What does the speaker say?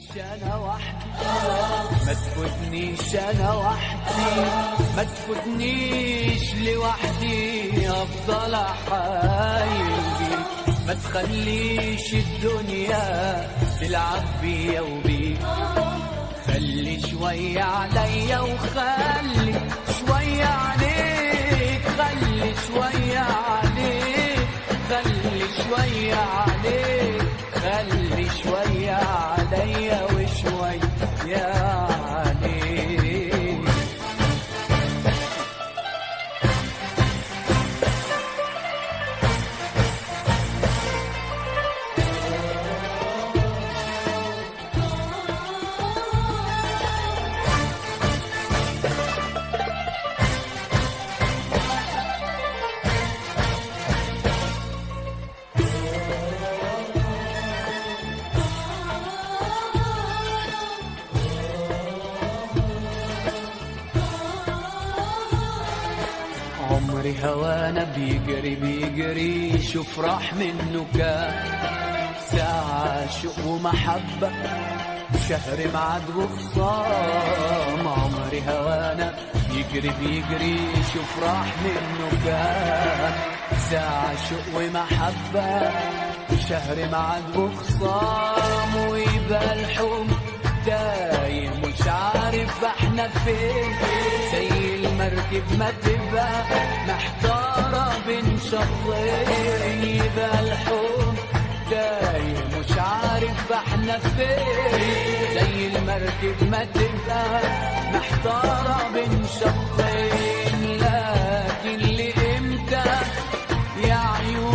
انا وحدي ما تفوتنيش انا وحدي ما تفوتنيش لوحدي افضل احايل بيك ما تخليش الدنيا تلعب بيا وبيك خلي شوية عليا وخلي شوية عليك خلي شوية عليك خلي شوية عليك خلي شوية عليا وشوية عليك عمري هوانا بيجري بيجري شوف راح منه كام ساعة شوق ومحبة شهر معاد وخصام عمري هوانا بيجري بيجري شوف راح منه كام ساعة شوق ومحبة شهر معاد وخصام ويبقى الحب تايه مش عارف احنا فين زي المركب ما تبقى محتارة بين شطين يبقى الحب تايه مش عارف احنا فين زي المركب ما تبقى محتارة بين شطين لكن لإمتى يا عيون